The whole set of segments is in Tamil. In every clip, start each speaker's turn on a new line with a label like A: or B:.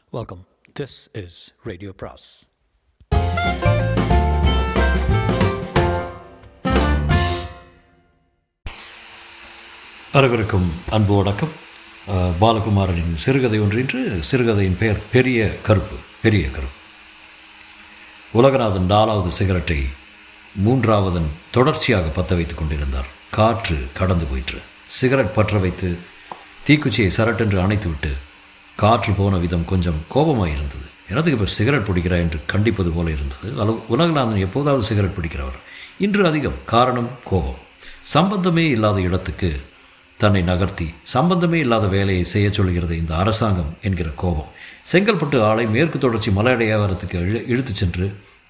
A: Welcome. This is Radio Pras.
B: அனைவருக்கும் அன்பு வணக்கம் அஹ், பாலகுமாரனின் சிறுகதை ஒன்று இன்று சிறுகதையின் பெயர் பெரிய கருப்பு பெரிய கருப்பு உலகநாதன் நாலாவது சிகரெட்டை மூன்றாவதன் தொடர்ச்சியாக பற்ற வைத்துக் கொண்டிருந்தார் காற்று கடந்து போயிற்று சிகரெட் பற்ற வைத்து தீக்குச்சியை சரட்டென்று அணைத்துவிட்டு காற்று போன விதம் கொஞ்சம் கோபமாக இருந்தது எனக்கு இப்போ சிகரெட் பிடிக்கிறா என்று கண்டிப்பது போல இருந்தது அளவு உலகநாதன் எப்போதாவது சிகரெட் பிடிக்கிறவர் இன்று அதிகம் காரணம் கோபம் சம்பந்தமே இல்லாத இடத்துக்கு தன்னை நகர்த்தி சம்பந்தமே இல்லாத வேலையை செய்ய சொல்கிறது இந்த அரசாங்கம் என்கிற கோபம் செங்கல்பட்டு ஆளை மேற்கு தொடர்ச்சி மலையடையாவரத்துக்கு இழு இழுத்துச் சென்று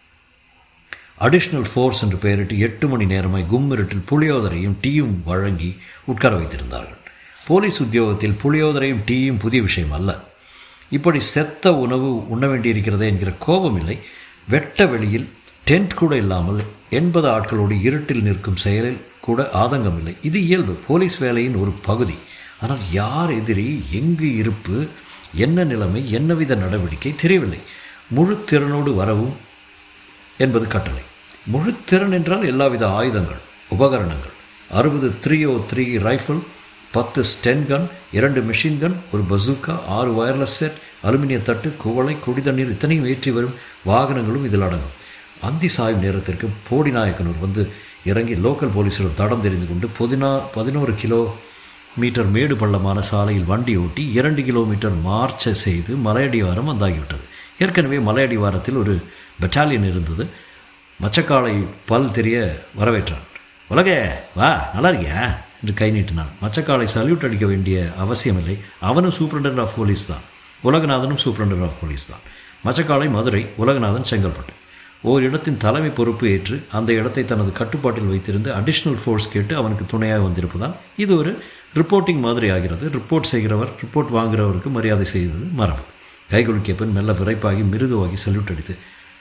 B: அடிஷ்னல் ஃபோர்ஸ் என்று பெயரிட்டு எட்டு மணி நேரமாய் கும்மிருட்டில் புளியோதரையும் டீயும் வழங்கி உட்கார வைத்திருந்தார்கள் போலீஸ் உத்தியோகத்தில் புளியோதரையும் டீயும் புதிய விஷயம் அல்ல இப்படி செத்த உணவு உண்ண வேண்டியிருக்கிறதே என்கிற கோபம் இல்லை வெட்ட வெளியில் டென்ட் கூட இல்லாமல் எண்பது ஆட்களோடு இருட்டில் நிற்கும் செயலில் கூட ஆதங்கம் இல்லை இது இயல்பு போலீஸ் வேலையின் ஒரு பகுதி ஆனால் யார் எதிரி எங்கு இருப்பு என்ன நிலைமை என்னவித நடவடிக்கை தெரியவில்லை முழு திறனோடு வரவும் என்பது கட்டளை முழுத்திறன் என்றால் எல்லாவித ஆயுதங்கள் உபகரணங்கள் அறுபது த்ரீ ஓ த்ரீ ரைஃபிள் பத்து ஸ்டென் கன் இரண்டு மிஷின் கன் ஒரு பசூக்கா ஆறு வயர்லெஸ் செட் அலுமினிய தட்டு குவளை குடி தண்ணீர் இத்தனையும் ஏற்றி வரும் வாகனங்களும் இதில் அடங்கும் அந்தி சாயும் நேரத்திற்கு போடி நாயக்கனூர் வந்து இறங்கி லோக்கல் போலீஸிடம் தடம் தெரிந்து கொண்டு பதினா பதினோரு கிலோ மீட்டர் மேடு பள்ளமான சாலையில் வண்டி ஓட்டி இரண்டு கிலோமீட்டர் மார்ச்சை செய்து மலையடிவாரம் வந்தாகிவிட்டது ஏற்கனவே மலையடிவாரத்தில் ஒரு பெட்டாலியன் இருந்தது மச்சக்காலை பல் தெரிய வரவேற்றான் உலகே வா நல்லா இருக்கியா என்று கை நீட்டினான் மச்சக்காலை சல்யூட் அடிக்க வேண்டிய அவசியமில்லை அவனும் சூப்பரண்டன்ட் ஆஃப் போலீஸ் தான் உலகநாதனும் சூப்பரண்டன்ட் ஆஃப் போலீஸ் தான் மச்சக்காலை மதுரை உலகநாதன் செங்கல்பட்டு ஓர் இடத்தின் தலைமை பொறுப்பு ஏற்று அந்த இடத்தை தனது கட்டுப்பாட்டில் வைத்திருந்து அடிஷ்னல் ஃபோர்ஸ் கேட்டு அவனுக்கு துணையாக வந்திருப்பதால் இது ஒரு ரிப்போர்ட்டிங் மாதிரி ஆகிறது ரிப்போர்ட் செய்கிறவர் ரிப்போர்ட் வாங்குகிறவருக்கு மரியாதை செய்தது மரபு கைகுலுக்கிய பின் மெல்ல விரைப்பாகி மிருதுவாகி சல்யூட் அடித்து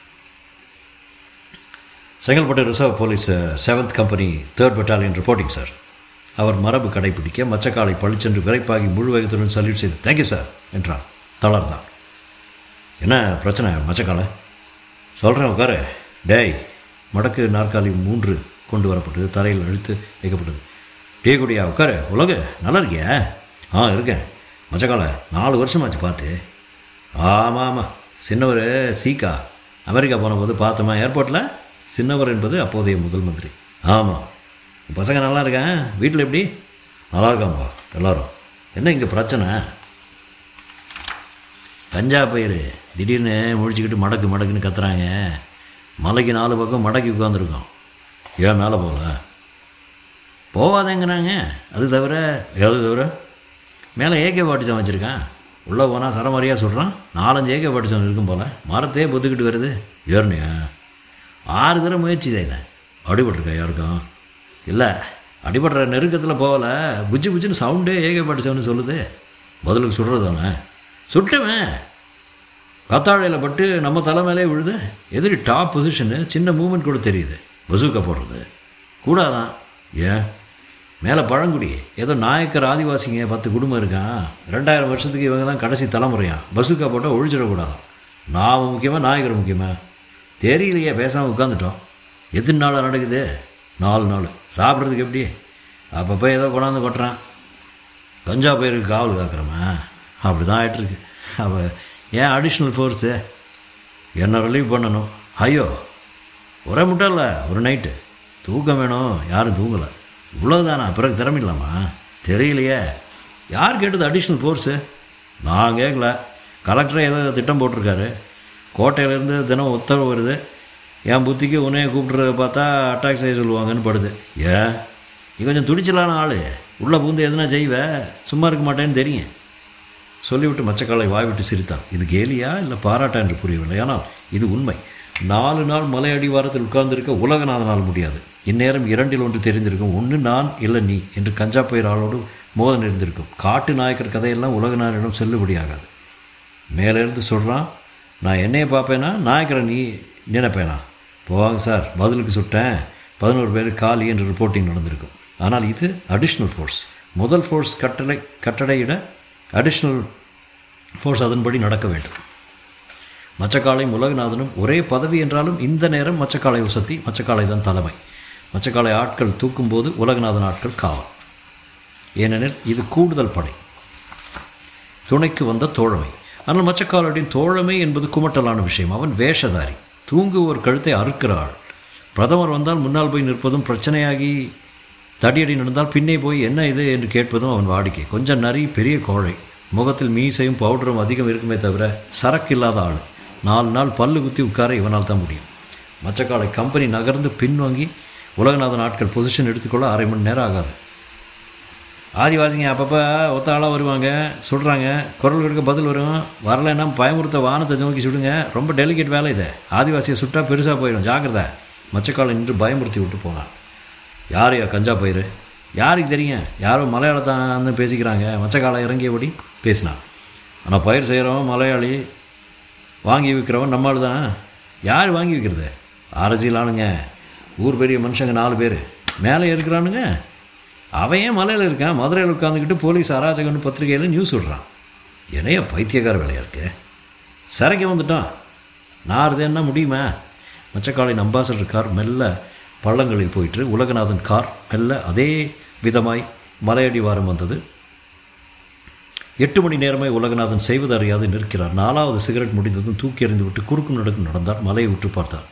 B: Chengalpattu reserve police seventh company third battalion reporting sir அவர் மரபு கடைபிடிக்க மச்சக்காலை பழிச்சென்று விரைப்பாகி முழு வேகத்துடன் சல்யூட் செய்து தேங்க்யூ சார் என்றான் தளர்ந்தான் என்ன பிரச்சனை மச்சக்காலை சொல்கிறேன் உட்காரு டேய் மடக்கு நாற்காலி மூன்று கொண்டு வரப்பட்டது தரையில் அழுத்து வைக்கப்பட்டது டீ குடியா உட்காரு உலகு நல்லா இருக்கியா ஆ இருக்கேன் மச்சக்கால நாலு வருஷமாச்சு பார்த்து ஆமாம் ஆமாம் சின்னவர் சீக்கா அமெரிக்கா போன போது பார்த்தோமா ஏர்போர்ட்டில் சின்னவர் என்பது அப்போதைய முதல் மந்திரி ஆமாம் பசங்க நல்லா இருக்கேன் வீட்டில் எப்படி நல்லா இருக்காம்பா எல்லாரும் என்ன இங்கே பிரச்சனை கஞ்சா பயிர் திடீர்னு முழிச்சுக்கிட்டு மடக்கு மடக்குன்னு கத்துறாங்க மலைக்கு நாலு பக்கம் மடக்கி உட்காந்துருக்கோம் ஏன் மேலே போகல போவாதேங்கிறாங்க அது தவிர எது தவிர மேலே ஏகே பாட்டிச்சம் வச்சுருக்கான் உள்ளே போனால் சரமாரியாக சொல்கிறான் நாலஞ்சு ஏகே பாட்டிச்சம் இருக்கும் போல் மரத்தையே பொத்துக்கிட்டு வருது ஏறணியா ஆறு தடவை முயற்சி செய்தேன் அடிபட்டிருக்கா யாருக்கும் இல்லை அடிபடுற நெருக்கத்தில் போகல புஜ்ஜி புஜ்ஜின்னு சவுண்டே ஏகே பாட்டிச்சவன்னு சொல்லுது பதிலுக்கு சுடுறது தானே சுட்டுவேன் கத்தாழையில் பட்டு நம்ம தலை மேலே விழுது எதிரி டாப் பொசிஷனு சின்ன மூமெண்ட் கூட தெரியுது பசூக்கா போடுறது கூடாதான் ஏன் மேலே பழங்குடி ஏதோ நாயக்கர் ஆதிவாசிங்க பத்து குடும்பம் இருக்கான் ரெண்டாயிரம் வருஷத்துக்கு இவங்க தான் கடைசி தலைமுறையான் பசுக்கா போட்டால் ஒழிச்சிடக்கூடாதான் நாம் முக்கியமாக நாயக்கர் முக்கியமா தெரியலையே பேசாமல் உட்காந்துட்டோம் எத்தனை நாளாக நடக்குது நாலு நாள் சாப்பிட்றதுக்கு எப்படி அப்பப்போ ஏதோ கொண்டாந்து கொட்டுறான் கஞ்சா பயிருக்கு காவல் காக்கிறோமா அப்படி தான் ஆகிட்டுருக்கு அவள் ஏன் அடிஷ்னல் ஃபோர்ஸு என்ன ரிலீவ் பண்ணணும் ஐயோ ஒரே முட்டை இல்லை ஒரு நைட்டு தூக்கம் வேணும் யாரும் தூங்கலை இவ்வளோதானா பிறகு திறமிடலாமா தெரியலையே யார் கேட்டது அடிஷ்னல் ஃபோர்ஸு நான் கேட்கல கலெக்டரே ஏதோ திட்டம் போட்டிருக்காரு கோட்டையிலேருந்து தினம் உத்தரவு வருது என் புத்திக்கு உன்னைய கூப்பிட்றத பார்த்தா அட்டாக் செய்ய சொல்லுவாங்கன்னு படுது ஏன் நீ கொஞ்சம் துடிச்சலான ஆள் உள்ளே பூந்து எதுனா செய்வ சும்மா இருக்க மாட்டேன்னு தெரியும் சொல்லிவிட்டு மச்சக்காலை வாய்விட்டு சிரித்தான் இது கேலியா இல்லை பாராட்டா என்று புரியவில்லை ஆனால் இது உண்மை நாலு நாள் மலை அடிவாரத்தில் உட்கார்ந்திருக்க உலகநாதனால் முடியாது இந்நேரம் இரண்டில் ஒன்று தெரிந்திருக்கும் ஒன்று நான் இல்லை நீ என்று கஞ்சா பயிர் ஆளோடு மோத நேர்ந்திருக்கும் காட்டு நாயக்கர் கதையெல்லாம் உலகநாதனிடம் செல்லுபடியாகாது மேலேருந்து சொல்கிறான் நான் என்னையே பார்ப்பேனா நாயக்கரை நீ நினைப்பேனா போவாங்க சார் பதிலுக்கு சுட்டேன் பதினோரு பேர் காலி என்று ரிப்போர்ட்டிங் நடந்திருக்கும் ஆனால் இது அடிஷ்னல் ஃபோர்ஸ் முதல் ஃபோர்ஸ் கட்டளை கட்டளையிட அடிஷ்னல் ஃபோர்ஸ் அதன்படி நடக்க வேண்டும் மச்சக்காலையும் உலகநாதனும் ஒரே பதவி என்றாலும் இந்த நேரம் மச்சக்காலை உசத்தி மச்சக்காலை தான் தலைமை மச்சக்காலை ஆட்கள் தூக்கும்போது உலகநாதன் ஆட்கள் காவல் ஏனெனில் இது கூடுதல் படை துணைக்கு வந்த தோழமை ஆனால் மச்சக்காலடின் தோழமை என்பது குமட்டலான விஷயம் அவன் வேஷதாரி தூங்குவோர் கழுத்தை அறுக்கிற ஆள் பிரதமர் வந்தால் முன்னால் போய் நிற்பதும் பிரச்சனையாகி தடியடி நடந்தால் பின்னே போய் என்ன இது என்று கேட்பதும் அவன் வாடிக்கை கொஞ்சம் நரி பெரிய கோழை முகத்தில் மீசையும் பவுடரும் அதிகம் இருக்குமே தவிர சரக்கு இல்லாத ஆள் நாலு நாள் பல்லு குத்தி உட்கார இவனால் தான் முடியும் மச்சக்காலை கம்பெனி நகர்ந்து பின்வாங்கி உலகநாதன் ஆட்கள் பொசிஷன் எடுத்துக்கொள்ள அரை மணி நேரம் ஆகாது ஆதிவாசிங்க அப்பப்போ ஒத்த ஆளாக வருவாங்க சுடுறாங்க குரல் கொடுக்க பதில் வரும் வரலைன்னா பயமுறுத்த வானத்தை நோக்கி சுடுங்க ரொம்ப டெலிகேட் வேலை இது ஆதிவாசியை சுட்டா பெருசாக போயிடும் ஜாக்கிரதை மச்சக்காலை நின்று பயமுறுத்தி விட்டு போனான் யாரையா கஞ்சா பயிர் யாருக்கு தெரியும் யாரோ மலையாளத்தான் பேசிக்கிறாங்க மச்சக்காலை இறங்கியபடி பேசினான் ஆனால் பயிர் செய்கிறவன் மலையாளி வாங்கி விற்கிறவன் நம்மால் தான் யார் வாங்கி விற்கிறது அரசியலானுங்க ஊர் பெரிய மனுஷங்க நாலு பேர் மேலே இருக்கிறானுங்க அவன் ஏன் மலையில் இருக்கான் மதுரையில் உட்காந்துக்கிட்டு போலீஸ் அராஜகம்னு பத்திரிகையில் நியூஸ் விடுறான் என்னைய பைத்தியக்கார வேலையாக இருக்கு சரக்கு வந்துட்டான் நான் என்ன முடியுமா மச்சக்காலின் அம்பாசடர் கார் மெல்ல பள்ளங்களில் போயிட்டு உலகநாதன் கார் மெல்ல அதே விதமாய் மலையடி வாரம் வந்தது எட்டு மணி நேரமே உலகநாதன் செய்வது அறியாது நிற்கிறார் நாலாவது சிகரெட் முடிந்ததும் தூக்கி எறிந்து விட்டு குறுக்கும் நடக்கும் நடந்தார் மலையை உற்று பார்த்தார்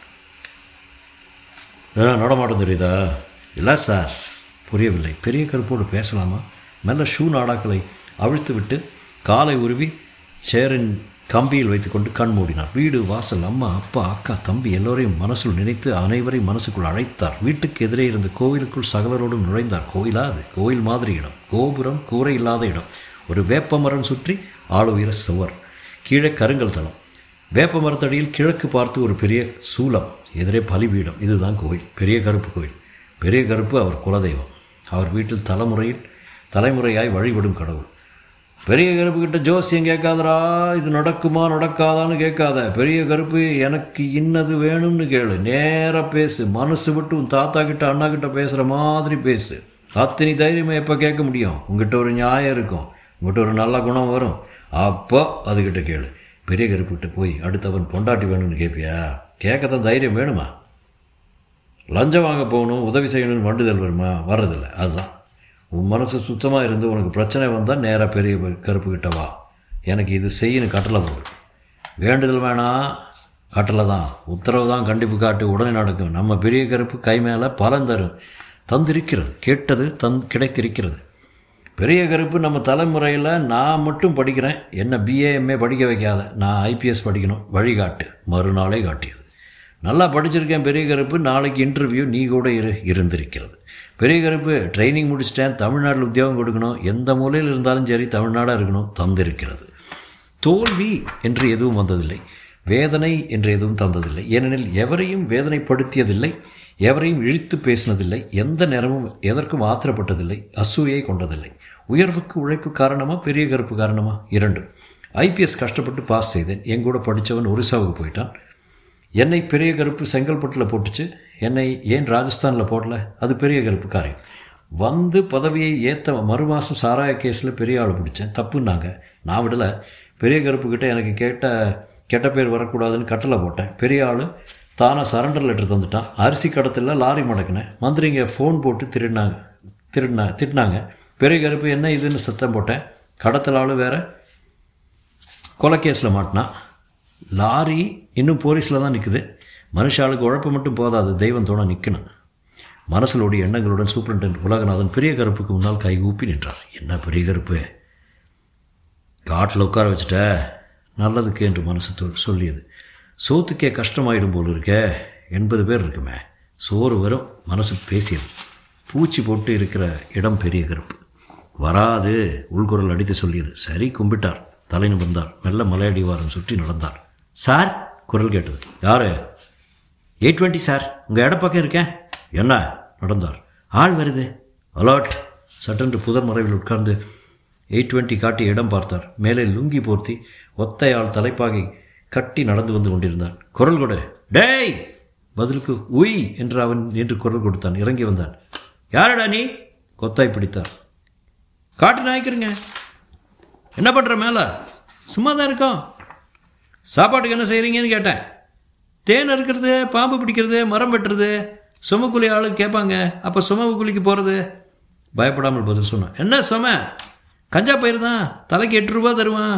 B: ஏன்னா நடமாட்டம் தெரியுதா இல்லை சார் புரியவில்லை பெரிய கருப்போடு பேசலாமா மெல்ல ஷூ நாடாக்களை அவிழ்த்து விட்டு காலை உருவி சேரின் கம்பியில் வைத்துக்கொண்டு கண் மூடினார் வீடு வாசல் அம்மா அப்பா அக்கா தம்பி எல்லோரையும் மனசுள் நினைத்து அனைவரையும் மனசுக்குள் அழைத்தார் வீட்டுக்கு எதிரே இருந்த கோவிலுக்குள் சகலரோடும் நுழைந்தார் கோயிலா அது கோயில் மாதிரி இடம் கோபுரம் கூரை இல்லாத இடம் ஒரு வேப்ப மரம் சுற்றி ஆளுயர சுவர் கீழே கருங்கல் தளம் வேப்ப மரத்தடியில் கிழக்கு பார்த்து ஒரு பெரிய சூலம் எதிரே பலிபீடம் இதுதான் கோயில் பெரிய கருப்பு கோயில் பெரிய கருப்பு அவர் குலதெய்வம் அவர் வீட்டில் தலைமுறையில் தலைமுறையாய் வழிபடும் கடவுள் பெரிய கருப்பு கிட்ட ஜோசியம் கேட்காதடா இது நடக்குமா நடக்காதான்னு கேட்காத பெரிய கருப்பு எனக்கு இன்னது வேணும்னு கேளு நேராக பேசு மனசு விட்டு உன் தாத்தா கிட்ட அண்ணா கிட்ட பேசுகிற மாதிரி பேசு அத்தனை தைரியமாக எப்போ கேட்க முடியும் உங்ககிட்ட ஒரு நியாயம் இருக்கும் உங்கள்கிட்ட ஒரு நல்ல குணம் வரும் அப்போ அதுக்கிட்ட கேளு பெரிய கருப்புக்கிட்ட போய் அடுத்தவன் பொண்டாட்டி வேணும்னு கேட்பியா கேட்கத்தான் தைரியம் வேணுமா லஞ்சம் வாங்க போகணும் உதவி செய்யணும்னு வண்டுதல் வருமா வர்றதில்ல அதுதான் உன் மனசு சுத்தமாக இருந்து உனக்கு பிரச்சனை வந்தால் நேராக பெரிய கருப்பு கிட்ட வா எனக்கு இது செய்யணும் கட்டளை போடு வேண்டுதல் வேணாம் கட்டளை தான் உத்தரவு தான் கண்டிப்பு காட்டு உடனே நடக்கும் நம்ம பெரிய கருப்பு கை மேலே பலன் தரும் தந்திருக்கிறது கேட்டது தந் கிடைத்திருக்கிறது பெரிய கருப்பு நம்ம தலைமுறையில் நான் மட்டும் படிக்கிறேன் என்ன பிஏஎம்ஏ படிக்க வைக்காத நான் ஐபிஎஸ் படிக்கணும் வழிகாட்டு மறுநாளே காட்டியது நல்லா படிச்சிருக்கேன் பெரிய கருப்பு நாளைக்கு இன்டர்வியூ நீ கூட இரு இருந்திருக்கிறது பெரிய கருப்பு ட்ரைனிங் முடிச்சிட்டேன் தமிழ்நாட்டில் உத்தியோகம் கொடுக்கணும் எந்த மூலையில் இருந்தாலும் சரி தமிழ்நாடாக இருக்கணும் தந்திருக்கிறது தோல்வி என்று எதுவும் வந்ததில்லை வேதனை என்று எதுவும் தந்ததில்லை ஏனெனில் எவரையும் வேதனைப்படுத்தியதில்லை எவரையும் இழித்து பேசினதில்லை எந்த நேரமும் எதற்கும் ஆத்திரப்பட்டதில்லை அசூயை கொண்டதில்லை உயர்வுக்கு உழைப்பு காரணமா பெரிய கருப்பு காரணமா இரண்டும் ஐபிஎஸ் கஷ்டப்பட்டு பாஸ் செய்தேன் என் கூட படித்தவன் ஒரிசாவுக்கு போயிட்டான் என்னை பெரிய கருப்பு செங்கல்பட்டில் போட்டுச்சு என்னை ஏன் ராஜஸ்தானில் போடல அது பெரிய கருப்பு காரியம் வந்து பதவியை ஏற்ற மறு மாதம் சாராய கேஸில் பெரிய ஆள் பிடிச்சேன் தப்புன்னாங்க நான் விடலை பெரிய கருப்புக்கிட்ட எனக்கு கேட்ட கெட்ட பேர் வரக்கூடாதுன்னு கட்டளை போட்டேன் பெரிய ஆள் தானாக சரண்டர் லெட்டர் தந்துட்டான் அரிசி கடத்தில் லாரி மடக்கினேன் மந்திரிங்க ஃபோன் போட்டு திருடினாங்க திருடினா திட்டினாங்க பெரிய கருப்பு என்ன இதுன்னு சத்தம் போட்டேன் கடத்தல் ஆள் வேறு கொலை கேஸில் மாட்டினான் லாரி இன்னும் போலீஸில் தான் நிற்குது மனுஷாளுக்கு உழைப்பு மட்டும் போதாது தெய்வம் தோண நிற்கணும் மனசிலோடைய எண்ணங்களுடன் சூப்பரண்டென்ட் உலகநாதன் பெரிய கருப்புக்கு முன்னால் கை ஊப்பி நின்றார் என்ன பெரிய கருப்பு காட்டில் உட்கார வச்சுட்ட நல்லதுக்கு என்று மனசு தொ- சொல்லியது சோத்துக்கே கஷ்டமாயிடும் போல் இருக்கே எண்பது பேர் இருக்குமே சோறு வரும் மனசு பேசியது பூச்சி போட்டு இருக்கிற இடம் பெரிய கருப்பு வராது உள்குரல் அடித்து சொல்லியது சரி கும்பிட்டார் தலை நிமிர்ந்தார் மெல்ல மலையடிவாரம் சுற்றி நடந்தார் சார் குரல் கேட்டது யாரு எயிட் டுவெண்ட்டி சார் உங்கள் இடப்பக்கம் இருக்கேன் என்ன நடந்தார் ஆள் வருது அலாட் சட்டென்று புதர் மறைவில் உட்கார்ந்து எயிட் டுவெண்ட்டி காட்டி இடம் பார்த்தார் மேலே லுங்கி போர்த்தி ஒத்தையாள் தலைப்பாகை கட்டி நடந்து வந்து கொண்டிருந்தான் குரல் கொடு டேய் பதிலுக்கு உய் என்று அவன் என்று குரல் கொடுத்தான் இறங்கி வந்தான் யாரடா நீ கொத்தாய் பிடித்தார் காட்டு நாய்க்கிறங்க என்ன பண்ணுற மேலே சும்மா தான் இருக்கோம் சாப்பாட்டுக்கு என்ன செய்கிறீங்கன்னு கேட்டேன் தேன் அறுக்கிறது பாம்பு பிடிக்கிறது மரம் வெட்டுறது சுமக்கூலி ஆளு கேட்பாங்க அப்போ சும கூலிக்கு போகிறது பயப்படாமல் பதில் சொன்னான் என்ன சும கஞ்சா பயிர் தான் தலைக்கு எட்டு ரூபா தருவான்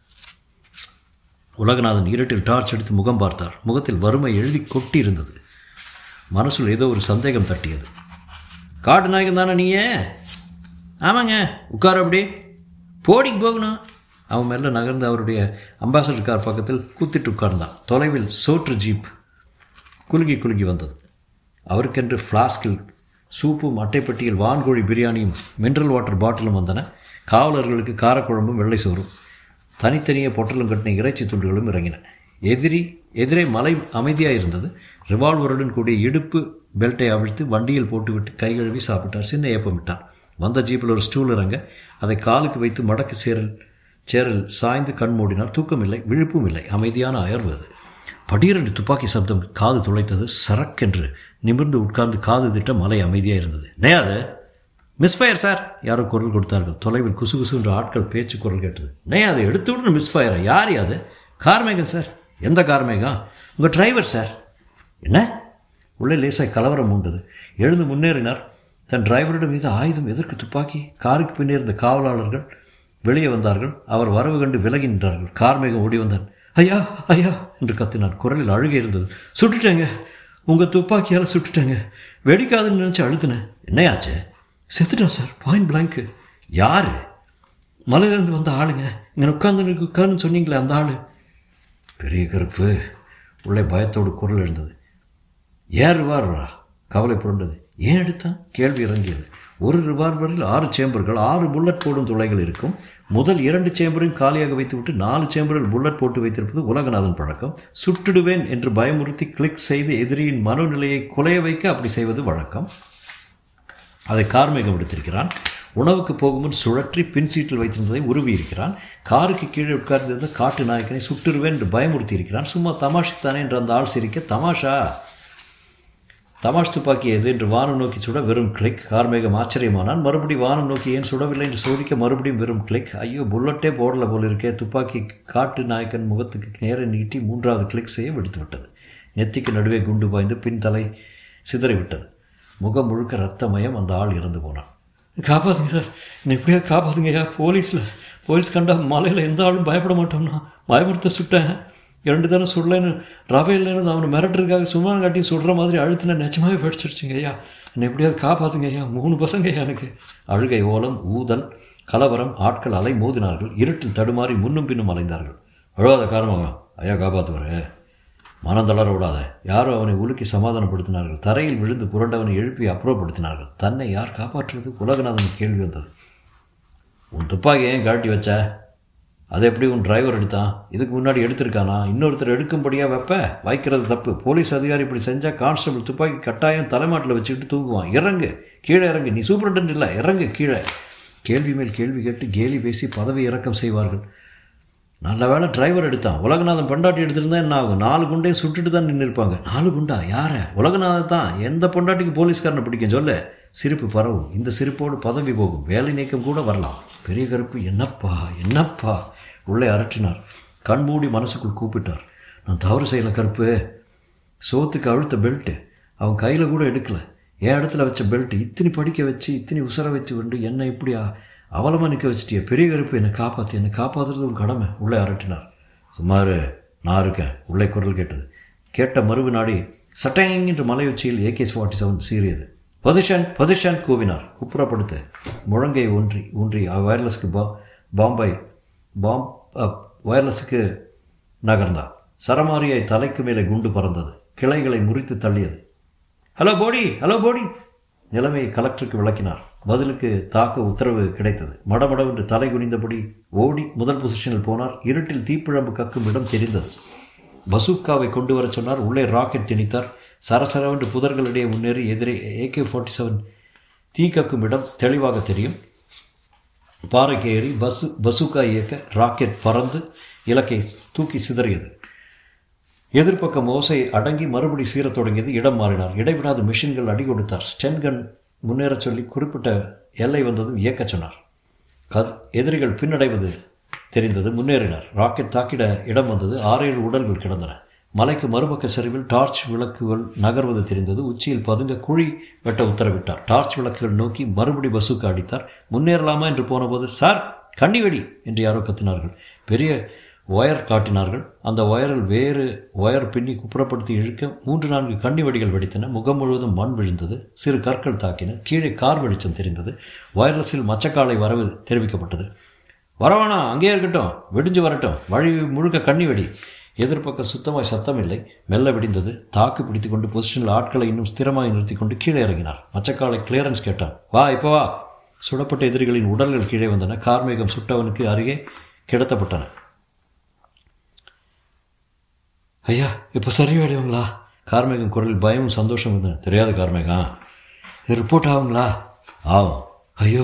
B: உலகநாதன் இருட்டில் டார்ச் எடுத்து முகம் பார்த்தார் முகத்தில் வறுமை எழுதி கொட்டி இருந்தது மனசுல ஏதோ ஒரு சந்தேகம் தட்டியது காட்டு நாயகன் தானே நீயே ஆமாங்க உட்கார அப்படி போடிக்கு போகணும் அவன் மேலே நகர்ந்து அவருடைய அம்பாசடர் கார் பக்கத்தில் கூத்திட்டு உட்கார்ந்தான் தொலைவில் சோற்று ஜீப் குலுங்கி குலுங்கி வந்தது அவருக்கென்று ஃப்ளாஸ்கில் சூப்பும் அட்டைப்பட்டியில் வான்கோழி பிரியாணியும் மினரல் வாட்டர் பாட்டிலும் வந்தன காவலர்களுக்கு காரக்குழம்பும் வெள்ளை சோறும் தனித்தனியே பொட்டலும் கட்டின இறைச்சி துண்டுகளும் இறங்கின எதிரி எதிரே மலை அமைதியாக இருந்தது ரிவால்வருடன் கூடிய இடுப்பு பெல்ட்டை அவிழ்த்து வண்டியில் போட்டுவிட்டு கை கழுவி சாப்பிட்டார் சின்ன ஏப்பம் விட்டார் வந்த ஜீப்பில் ஒரு ஸ்டூல் இறங்க அதை காலுக்கு வைத்து மடக்கு சேரல் சேரல் சாய்ந்து கண் மூடினார் தூக்கம் இல்லை விழிப்பும் இல்லை அமைதியான அயர்வு அது படீரென்று துப்பாக்கி சப்தம் காது துளைத்தது சரக்கென்று நிமிர்ந்து உட்கார்ந்து காது திட்ட மலை அமைதியாக இருந்தது நேயாது மிஸ்ஃபயர் சார் யாரோ குரல் கொடுத்தார்கள் தொலைவில் குசு குசு என்ற ஆட்கள் பேச்சு குரல் கேட்டது நே அதை எடுத்து விடுற மிஸ்ஃபயரா யார் அது கார்மேகம் சார் எந்த கார்மேகம் உங்கள் டிரைவர் சார் என்ன உள்ளே லேசாய் கலவரம் உண்டது எழுந்து முன்னேறினார் தன் டிரைவரிடம் மீது ஆயுதம் எதற்கு துப்பாக்கி காருக்கு பின்னே இருந்த காவலாளர்கள் வெளியே வந்தார்கள் அவர் வரவு கண்டு விலகி நின்றார்கள் கார்மேகம் ஓடி வந்தான் ஐயா ஐயா என்று கத்தினான் குரலில் அழுகை இருந்தது சுட்டுட்டேங்க உங்கள் துப்பாக்கியால் சுட்டுட்டேங்க வெடிக்காதுன்னு நினச்சி அழுத்தினேன் என்னையாச்சு செத்துட்டான் சார் பாயிண்ட் பிளாங்க்கு யார் மலையிலேருந்து வந்த ஆளுங்க இங்கே உட்காந்து உட்காருன்னு சொன்னீங்களே அந்த ஆள் பெரிய கருப்பு உள்ளே பயத்தோடு குரல் எழுந்தது ஏன் ரிவால்வரா கவலை புரண்டது ஏன் எடுத்தான் கேள்வி இறங்கியது ஒரு ரிவால்வரில் ஆறு சேம்பர்கள் ஆறு புல்லட் போடும் துளைகள் இருக்கும் முதல் இரண்டு சேம்பரையும் காலியாக வைத்துவிட்டு நாலு சேம்பரில் புல்லட் போட்டு வைத்திருப்பது உலகநாதன் பழக்கம் சுட்டுடுவேன் என்று பயமுறுத்தி கிளிக் செய்து எதிரியின் மனோநிலையை குலைய வைக்க அப்படி செய்வது வழக்கம் அதை கார்மேகம் எடுத்திருக்கிறான் உணவுக்கு போகுமுன் சுழற்றி பின் சீட்டில் வைத்திருந்ததை உருவி இருக்கிறான் காருக்கு கீழே உட்கார்ந்திருந்த காட்டு நாயக்கனை சுட்டுருவேன் என்று பயமுறுத்தி இருக்கிறான் சும்மா தமாஷுத்தானே என்று அந்த ஆள் சிரிக்க தமாஷா தமாஷ் துப்பாக்கி எது என்று வானம் நோக்கி சுட வெறும் கிளிக் கார்மேகம் ஆச்சரியமானான் மறுபடி வானம் நோக்கி ஏன் சுடவில்லை என்று சோதிக்க மறுபடியும் வெறும் கிளிக் ஐயோ புல்லட்டே போடல போல இருக்கே துப்பாக்கி காட்டு நாயக்கன் முகத்துக்கு நேர நீட்டி மூன்றாவது கிளிக் செய்ய வெடித்து விட்டது நெத்திக்கு நடுவே குண்டு பாய்ந்து பின் தலை சிதறிவிட்டது முகம் முழுக்க ரத்தமயம் அந்த ஆள் இறந்து போனான் காப்பாதுங்க சார் என்னை எப்படியா காப்பாதுங்கய்யா போலீஸில் போலீஸ் கண்டா மலையில் எந்த ஆளும் பயப்பட மாட்டோம்னா பயமுறுத்த சுட்டேன் இரண்டு தானே சுடலைன்னு ரவை இல்லைன்னு அவனை மிரட்டுறதுக்காக சும்மா காட்டி சுடுற மாதிரி அழுத்தின நிஜமாவே படிச்சிருச்சுங்க ஐயா என்னை எப்படியாவது காப்பாத்துங்க ஐயா மூணு பசங்க ஐயா எனக்கு அழுகை ஓலம் ஊதல் கலவரம் ஆட்கள் அலை மோதினார்கள் இருட்டில் தடுமாறி முன்னும் பின்னும் அலைந்தார்கள் அழுவாத காரணமாக ஐயா காப்பாற்றுவாரு மனம் தளர விடாத யாரோ அவனை உலுக்கி சமாதானப்படுத்தினார்கள் தரையில் விழுந்து புரண்டவனை எழுப்பி அப்புறப்படுத்தினார்கள் தன்னை யார் காப்பாற்றுவது உலகநாதன் கேள்வி வந்தது உன் துப்பாக்கி ஏன் காட்டி வச்ச அதை எப்படி உன் டிரைவர் எடுத்தான் இதுக்கு முன்னாடி எடுத்திருக்கானா இன்னொருத்தர் எடுக்கும்படியாக வைப்ப வைக்கிறது தப்பு போலீஸ் அதிகாரி இப்படி செஞ்சால் கான்ஸ்டபிள் துப்பாக்கி கட்டாயம் தலைமாட்டில் வச்சுக்கிட்டு தூங்குவான் இறங்கு கீழே இறங்கு நீ சூப்பரண்ட் இல்லை இறங்கு கீழே கேள்வி மேல் கேள்வி கேட்டு கேலி பேசி பதவி இறக்கம் செய்வார்கள் நல்ல வேளை டிரைவர் எடுத்தான் உலகநாதன் பொண்டாட்டி எடுத்திருந்தா என்ன ஆகும் நாலு குண்டையும் சுட்டுட்டு தான் நின்று இருப்பாங்க நாலு குண்டா யார உலகநாதன் தான் எந்த பொண்டாட்டிக்கு போலீஸ்காரனை பிடிக்கும் சொல்ல சிரிப்பு பரவும் இந்த சிரிப்போடு பதவி போகும் வேலை நீக்கம் கூட வரலாம் பெரிய கருப்பு என்னப்பா என்னப்பா உள்ளே அரற்றினார் கண் மூடி மனசுக்குள் கூப்பிட்டார் நான் தவறு செய்யலை கருப்பு சோத்துக்கு அழுத்த பெல்ட்டு அவன் கையில் கூட எடுக்கலை என் இடத்துல வச்ச பெல்ட் இத்தனி படிக்க வச்சு இத்தனி உசர வச்சு கொண்டு என்னை இப்படியா அவலமாக நிற்க வச்சிட்டிய பெரிய கருப்பு என்னை காப்பாற்றி என்னை காப்பாற்றுறது உன் கடமை உள்ளே அரட்டினார் சுமார் நான் இருக்கேன் உள்ளே குரல் கேட்டது கேட்ட மறுவு நாடி சட்டங்கின்ற மலை உச்சியில் ஏகே ஃபார்ட்டி செவன் சீறியது பொசிஷன் பொசிஷன் கூவினார் குப்புறப்படுத்து முழங்கை ஒன்றி ஊன்றி வயர்லெஸ்க்கு பா பாம்பை பாம் வயர்லெஸுக்கு நகர்ந்தான் சரமாரியாய் தலைக்கு மேலே குண்டு பறந்தது கிளைகளை முறித்து தள்ளியது ஹலோ போடி ஹலோ போடி நிலைமையை கலெக்டருக்கு விளக்கினார் பதிலுக்கு தாக்க உத்தரவு கிடைத்தது மடமடவென்று தலை குனிந்தபடி ஓடி முதல் பொசிஷனில் போனார் இருட்டில் தீப்பிழம்பு கக்கும் இடம் தெரிந்தது பசூக்காவை கொண்டு வர சொன்னார் உள்ளே ராக்கெட் திணித்தார் சரசரவென்று புதர்களிடையே முன்னேறி எதிரே ஏகே ஃபார்ட்டி செவன் தீ கக்கும் இடம் தெளிவாக தெரியும் பாறைக்கு ஏறி பஸ் பசூக்கா இயக்க ராக்கெட் பறந்து இலக்கை தூக்கி சிதறியது எதிர்ப்பக்கம் ஓசை அடங்கி மறுபடி சீரத் தொடங்கியது இடம் மாறினார் இடைவிடாத மிஷின்கள் அடி கொடுத்தார் ஸ்டென்கன் முன்னேறச் சொல்லி குறிப்பிட்ட எல்லை வந்ததும் இயக்கச் சொன்னார் கத் எதிரிகள் பின்னடைவது தெரிந்தது முன்னேறினார் ராக்கெட் தாக்கிட இடம் வந்தது ஆறேழு உடல்கள் கிடந்தன மலைக்கு மறுபக்க சரிவில் டார்ச் விளக்குகள் நகர்வது தெரிந்தது உச்சியில் பதுங்க குழி வெட்ட உத்தரவிட்டார் டார்ச் விளக்குகள் நோக்கி மறுபடி பஸ்ஸுக்கு அடித்தார் முன்னேறலாமா என்று போனபோது சார் கண்ணி வெடி என்று யாரோ கத்தினார்கள் பெரிய ஒயர் காட்டினார்கள் அந்த ஒயரில் வேறு ஒயர் பின்னி குப்புறப்படுத்தி இழுக்க மூன்று நான்கு கண்ணி வெடிகள் வெடித்தன முகம் முழுவதும் மண் விழுந்தது சிறு கற்கள் தாக்கின கீழே கார் வெளிச்சம் தெரிந்தது வயர்லெஸில் மச்சக்காலை வரவு தெரிவிக்கப்பட்டது வரவானா அங்கேயே இருக்கட்டும் வெடிஞ்சு வரட்டும் வழி முழுக்க கண்ணி வெடி எதிர்ப்பக்கம் சுத்தமாய் சத்தம் இல்லை மெல்ல விடிந்தது தாக்கு பிடித்து கொண்டு பொசிஷனில் ஆட்களை இன்னும் ஸ்திரமாய் நிறுத்தி கொண்டு கீழே இறங்கினார் மச்சக்காலை கிளியரன்ஸ் கேட்டான் வா இப்போ வா சுடப்பட்ட எதிரிகளின் உடல்கள் கீழே வந்தன கார்மேகம் சுட்டவனுக்கு அருகே கிடத்தப்பட்டன ஐயா இப்போ சரி வேலையுங்களா கார்மேகம் குரலில் பயமும் சந்தோஷம் இருந்தன தெரியாது கார்மேகம் இது ரிப்போர்ட் ஆகுங்களா ஆகும் ஐயோ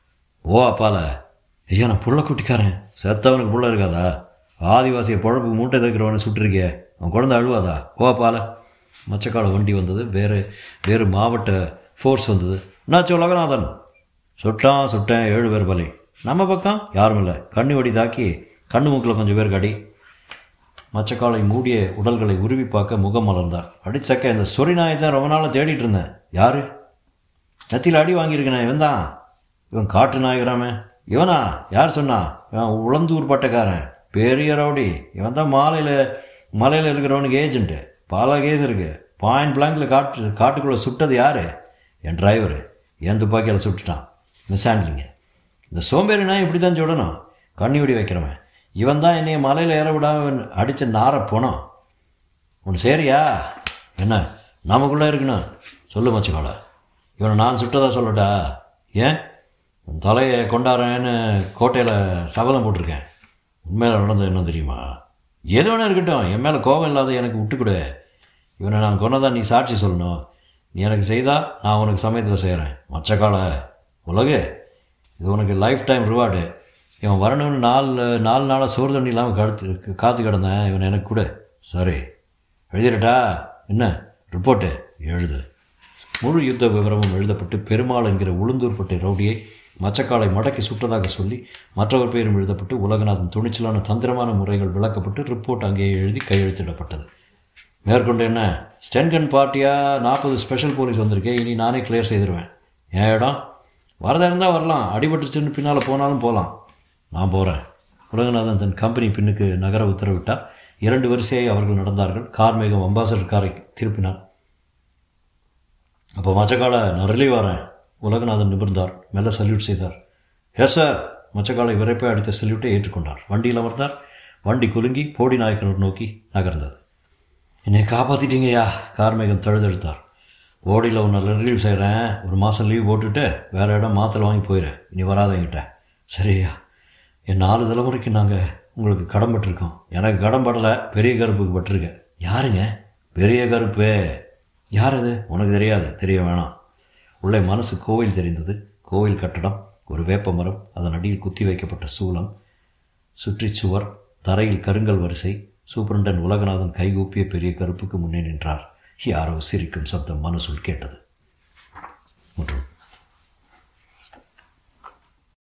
B: ஓ அப்பால ஐயா நான் புள்ள குட்டிக்காரன் செத்தவனுக்கு புள்ள இருக்காதா ஆதிவாசியை பொழப்பு மூட்டை தைக்கிறவனை சுட்டிருக்கே அவன் குழந்தை அழுவாதா ஓ அப்பால மச்சக்கால வண்டி வந்தது வேறு வேறு மாவட்ட ஃபோர்ஸ் வந்தது என்னாச்சு உலகநாதன் சுட்டான் சுட்டேன் ஏழு பேர் பலி நம்ம பக்கம் யாரும் இல்லை கண்ணு வடி தாக்கி கண்ணு மூக்கில் கொஞ்சம் பேர் கடி மச்சக்காலை மூடிய உடல்களை உருவி பார்க்க முகம் மலர்ந்தார் அடிச்சக்க இந்த சொறி நாயை தான் ரொம்ப நாளாக தேடிட்டு இருந்தேன் யாரு நெத்தியில் அடி வாங்கியிருக்கேன் இவன் தான் இவன் காட்டு நாய்கிறாமே இவனா யார் சொன்னா இவன் உளந்தூர் பட்டக்காரன் பெரிய ரவுடி இவன் தான் மாலையில் மலையில் இருக்கிறவனுக்கு ஏஜென்ட்டு பல கேஸ் இருக்கு பாயிண்ட் பிளாங்கில் காட்டு காட்டுக்குள்ளே சுட்டது யார் என் டிரைவரு என் துப்பாக்கியால் சுட்டுட்டான் மிஸ் ஹேண்ட்லிங்க இந்த சோம்பேறி நாய் இப்படி தான் சுடணும் கண்ணி வெடி வைக்கிறவன் இவன் தான் என்னைய மலையில் ஏற விடாம அடித்த நார போனோம் ஒன்று சரியா என்ன நமக்குள்ளே இருக்கணும் சொல்லு மச்சுக்கோள இவனை நான் சுட்டதா சொல்லட்டா ஏன் உன் தலையை கொண்டாடுறேன்னு கோட்டையில் சபதம் போட்டிருக்கேன் உண்மையில் நடந்தது என்ன தெரியுமா எது வேணா இருக்கட்டும் என் மேலே கோபம் இல்லாத எனக்கு விட்டு கொடு இவனை நான் கொன்னதா நீ சாட்சி சொல்லணும் நீ எனக்கு செய்தால் நான் உனக்கு சமயத்தில் செய்கிறேன் மச்சக்கால உலகு இது உனக்கு லைஃப் டைம் ரிவார்டு இவன் வரணும்னு நாலு நாலு நாளாக சோறு தண்ணி இல்லாமல் கடுத்து காத்து கிடந்தேன் இவன் எனக்கு கூட சரி எழுதிடட்டா என்ன ரிப்போர்ட்டு எழுது முழு யுத்த விவரமும் எழுதப்பட்டு பெருமாள் என்கிற உளுந்தூர்பட்டை ரவுடியை மச்சக்காலை மடக்கி சுட்டதாக சொல்லி மற்றவர் பெயரும் எழுதப்பட்டு உலகநாதன் துணிச்சலான தந்திரமான முறைகள் விளக்கப்பட்டு ரிப்போர்ட் அங்கேயே எழுதி கையெழுத்திடப்பட்டது மேற்கொண்டு என்ன ஸ்டென்கன் பார்ட்டியாக நாற்பது ஸ்பெஷல் போலீஸ் வந்திருக்கேன் இனி நானே கிளியர் செய்திருவேன் என் இடம் வரதா இருந்தால் வரலாம் அடிபட்டுச்சுன்னு பின்னால் போனாலும் போகலாம் நான் போகிறேன் உலகநாதன் தன் கம்பெனி பின்னுக்கு நகர உத்தரவிட்டார் இரண்டு வரிசையை அவர்கள் நடந்தார்கள் கார்மேகம் அம்பாசடர் காரை திருப்பினார் அப்போ மச்சக்கால நான் ரிலீவ் வரேன் உலகநாதன் நிமிர்ந்தார் மெல்ல சல்யூட் செய்தார் எஸ் சார் மச்சக்காலை விரைப்பை அடித்த சல்யூட்டை ஏற்றுக்கொண்டார் வண்டியில் அமர்ந்தார் வண்டி குலுங்கி போடி நாயக்கனூர் நோக்கி நகர்ந்தது என்னை காப்பாற்றிட்டீங்கய்யா கார்மேகம் தழுதெடுத்தார் ஓடியில் உன்னை ரிலீவ் செய்கிறேன் ஒரு மாதம் லீவ் போட்டுட்டு வேறு இடம் மாத்தல் வாங்கி போயிடுறேன் இனி வராதங்கிட்ட சரியா என் நாலு தலைமுறைக்கு நாங்கள் உங்களுக்கு கடன் பட்டிருக்கோம் எனக்கு கடன் படலை பெரிய கருப்புக்கு பட்டிருக்கேன் யாருங்க பெரிய கருப்பு யார் அது உனக்கு தெரியாது தெரிய வேணாம் உள்ளே மனசு கோவில் தெரிந்தது கோவில் கட்டடம் ஒரு வேப்ப மரம் அதன் அடியில் குத்தி வைக்கப்பட்ட சூலம் சுற்றி சுவர் தரையில் கருங்கல் வரிசை சூப்பரண்டன் உலகநாதன் கைகூப்பிய பெரிய கருப்புக்கு முன்னே நின்றார் யாரோ சிரிக்கும் சப்தம் மனசுள் கேட்டது மற்றும்